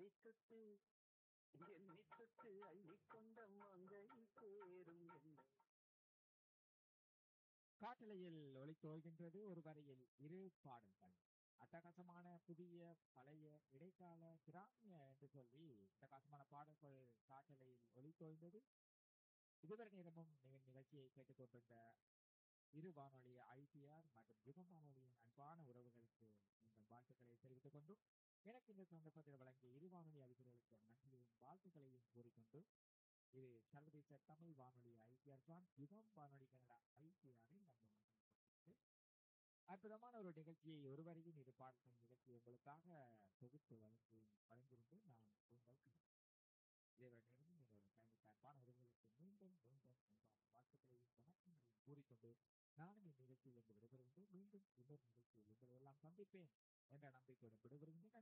அள்ளி தொட்டு எண்ணி தொட்டு அள்ளி கொண்ட மங்கை சேரும் என்னை காட்டலையில் ஒளித்தோய்கின்றது ஒரு வரையில் இரு பாடல்கள் அட்டகாசமான புதிய பழைய இடைக்கால கிராமிய என்று சொல்லி அட்டகாசமான பாடல்கள் காட்டலையில் ஒளித்தோய்ந்தது இதுவரை நேரமும் நீங்கள் நிகழ்ச்சியை கேட்டுக்கொண்டிருந்த இரு வானொலி ஐபிஆர் மற்றும் யுகம் வானொலியின் அன்பான உறவுகளுக்கு உங்கள் வாழ்த்துக்களை தெரிவித்துக் கொண்டும் எனக்கு இந்த சந்தர்ப்பத்தில் வழங்கிய இரு வானொலி அதிபர்களுக்கு நன்றியையும் வாழ்த்துக்களையும் கூறிக்கொண்டு இது சர்வதேச தமிழ் வானொலி ஐபிஆர் தான் யுகம் வானொலி கனடா ஐபிஆரில் நம்ம அற்புதமான ஒரு நிகழ்ச்சியை ஒருவரையும் இரு பாடல்கள் நிகழ்ச்சி உங்களுக்காக தொகுத்து வழங்கி வழங்கியிருந்து நான் உங்கள் இதேவரை நேரமும் என்னோட பயணித்த அன்பான உறவுகளுக்கு மீண்டும் மீண்டும் அன்பான வாழ்த்துக்களையும் வணக்கங்களையும் கூறிக்கொண்டு நானும் இந்நிகழ்ச்சியில் இருந்து விடைபெறுகின்றேன் மீண்டும் இன்னொரு நிகழ்ச்சியில் உங்களை எல்லாம் சந்திப்பேன் என்ற நம்பிக்கையுடன் விடைபெறுகின்றேன்